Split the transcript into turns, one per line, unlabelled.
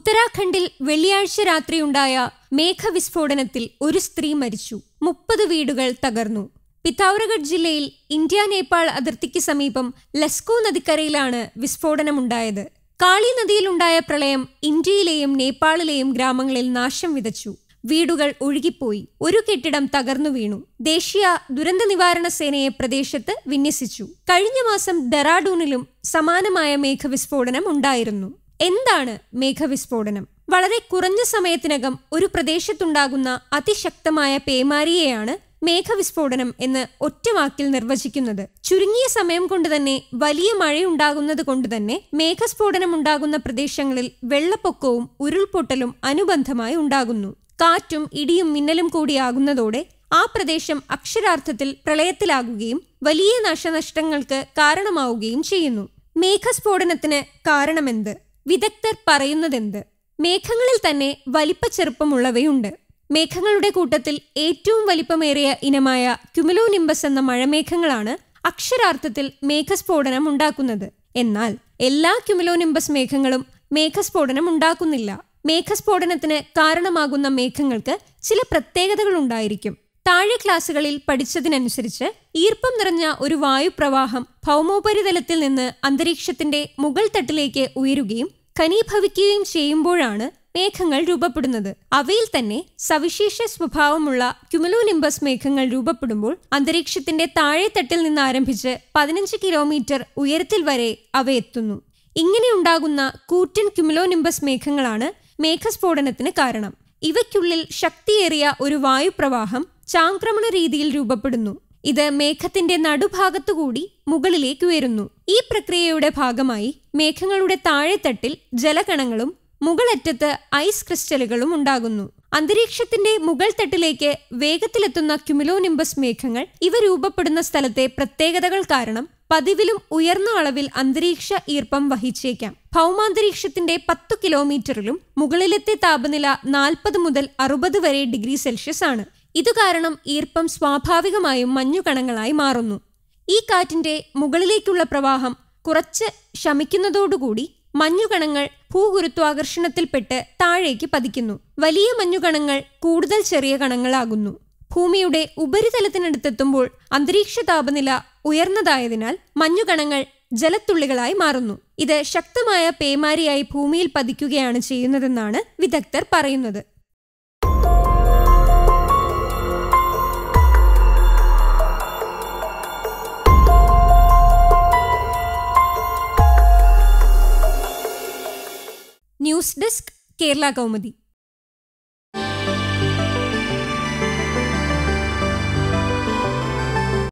ഉത്തരാഖണ്ഡിൽ വെള്ളിയാഴ്ച രാത്രിയുണ്ടായ മേഘവിസ്ഫോടനത്തിൽ ഒരു സ്ത്രീ മരിച്ചു മുപ്പത് വീടുകൾ തകർന്നു പിതൗറഗഡ് ജില്ലയിൽ ഇന്ത്യ നേപ്പാൾ അതിർത്തിക്ക് സമീപം ലസ്കോ നദിക്കരയിലാണ് വിസ്ഫോടനമുണ്ടായത് കാളി നദിയിലുണ്ടായ പ്രളയം ഇന്ത്യയിലെയും നേപ്പാളിലെയും ഗ്രാമങ്ങളിൽ നാശം വിതച്ചു വീടുകൾ ഒഴുകിപ്പോയി ഒരു കെട്ടിടം തകർന്നു വീണു ദേശീയ ദുരന്ത നിവാരണ സേനയെ പ്രദേശത്ത് വിന്യസിച്ചു കഴിഞ്ഞ മാസം ഡെറാഡൂണിലും സമാനമായ മേഘവിസ്ഫോടനം ഉണ്ടായിരുന്നു എന്താണ് മേഘവിസ്ഫോടനം വളരെ കുറഞ്ഞ സമയത്തിനകം ഒരു പ്രദേശത്തുണ്ടാകുന്ന അതിശക്തമായ പേമാരിയെയാണ് മേഘവിസ്ഫോടനം എന്ന് ഒറ്റവാക്കിൽ നിർവചിക്കുന്നത് ചുരുങ്ങിയ സമയം കൊണ്ട് തന്നെ വലിയ മഴയുണ്ടാകുന്നത് കൊണ്ട് തന്നെ മേഘസ്ഫോടനം ഉണ്ടാകുന്ന പ്രദേശങ്ങളിൽ വെള്ളപ്പൊക്കവും ഉരുൾപൊട്ടലും അനുബന്ധമായി ഉണ്ടാകുന്നു കാറ്റും ഇടിയും മിന്നലും കൂടിയാകുന്നതോടെ ആ പ്രദേശം അക്ഷരാർത്ഥത്തിൽ പ്രളയത്തിലാകുകയും വലിയ നാശനഷ്ടങ്ങൾക്ക് കാരണമാവുകയും ചെയ്യുന്നു മേഘസ്ഫോടനത്തിന് കാരണമെന്ത് വിദഗ്ധർ പറയുന്നതെന്ത് മേഘങ്ങളിൽ തന്നെ വലിപ്പച്ചെറുപ്പമുള്ളവയുണ്ട് മേഘങ്ങളുടെ കൂട്ടത്തിൽ ഏറ്റവും വലിപ്പമേറിയ ഇനമായ ക്യുമുലോനിംബസ് എന്ന മഴമേഘങ്ങളാണ് അക്ഷരാർത്ഥത്തിൽ മേഘസ്ഫോടനം ഉണ്ടാക്കുന്നത് എന്നാൽ എല്ലാ ക്യുമുലോനിംബസ് മേഘങ്ങളും മേഘസ്ഫോടനം ഉണ്ടാക്കുന്നില്ല മേഘസ്ഫോടനത്തിന് കാരണമാകുന്ന മേഘങ്ങൾക്ക് ചില പ്രത്യേകതകൾ ഉണ്ടായിരിക്കും താഴെ ക്ലാസുകളിൽ പഠിച്ചതിനനുസരിച്ച് ഈർപ്പം നിറഞ്ഞ ഒരു വായുപ്രവാഹം ഭൗമോപരിതലത്തിൽ നിന്ന് അന്തരീക്ഷത്തിന്റെ മുകൾ തട്ടിലേക്ക് ഉയരുകയും ഖനീഭവിക്കുകയും ചെയ്യുമ്പോഴാണ് മേഘങ്ങൾ രൂപപ്പെടുന്നത് അവയിൽ തന്നെ സവിശേഷ സ്വഭാവമുള്ള ക്യുമുലോനിംബസ് മേഘങ്ങൾ രൂപപ്പെടുമ്പോൾ അന്തരീക്ഷത്തിന്റെ താഴെത്തട്ടിൽ നിന്ന് ആരംഭിച്ച് പതിനഞ്ച് കിലോമീറ്റർ ഉയരത്തിൽ വരെ അവ എത്തുന്നു ഇങ്ങനെ ഉണ്ടാകുന്ന കൂറ്റൻ ക്യുമുലോനിംബസ് മേഘങ്ങളാണ് മേഘസ്ഫോടനത്തിന് കാരണം ഇവയ്ക്കുള്ളിൽ ശക്തിയേറിയ ഒരു വായുപ്രവാഹം ചാംക്രമണ രീതിയിൽ രൂപപ്പെടുന്നു ഇത് മേഘത്തിന്റെ നടുഭാഗത്തുകൂടി മുകളിലേക്ക് ഉയരുന്നു ഈ പ്രക്രിയയുടെ ഭാഗമായി മേഘങ്ങളുടെ താഴെത്തട്ടിൽ ജലകണങ്ങളും മുകളറ്റത്ത് ഐസ് ക്രിസ്റ്റലുകളും ഉണ്ടാകുന്നു അന്തരീക്ഷത്തിന്റെ മുകൾ തട്ടിലേക്ക് വേഗത്തിലെത്തുന്ന ക്യുമിലോനിംബസ് മേഘങ്ങൾ ഇവ രൂപപ്പെടുന്ന സ്ഥലത്തെ പ്രത്യേകതകൾ കാരണം പതിവിലും ഉയർന്ന അളവിൽ അന്തരീക്ഷ ഈർപ്പം വഹിച്ചേക്കാം ഭൗമാന്തരീക്ഷത്തിന്റെ പത്തു കിലോമീറ്ററിലും മുകളിലത്തെ താപനില നാൽപ്പത് മുതൽ അറുപത് വരെ ഡിഗ്രി സെൽഷ്യസ് ആണ് ഇതുകാരണം ഈർപ്പം സ്വാഭാവികമായും മഞ്ഞുകണങ്ങളായി മാറുന്നു ഈ കാറ്റിന്റെ മുകളിലേക്കുള്ള പ്രവാഹം കുറച്ച് ശമിക്കുന്നതോടുകൂടി മഞ്ഞുകണങ്ങൾ ഭൂഗുരുത്വാകർഷണത്തിൽപ്പെട്ട് താഴേക്ക് പതിക്കുന്നു വലിയ മഞ്ഞുകണങ്ങൾ കൂടുതൽ ചെറിയ കണങ്ങളാകുന്നു ഭൂമിയുടെ ഉപരിതലത്തിനടുത്തെത്തുമ്പോൾ അന്തരീക്ഷ താപനില ഉയർന്നതായതിനാൽ മഞ്ഞുകണങ്ങൾ ജലത്തുള്ളികളായി മാറുന്നു ഇത് ശക്തമായ പേമാരിയായി ഭൂമിയിൽ പതിക്കുകയാണ് ചെയ്യുന്നതെന്നാണ് വിദഗ്ധർ പറയുന്നത് ന്യൂസ് ഡെസ്ക് കേരള കൗമുദി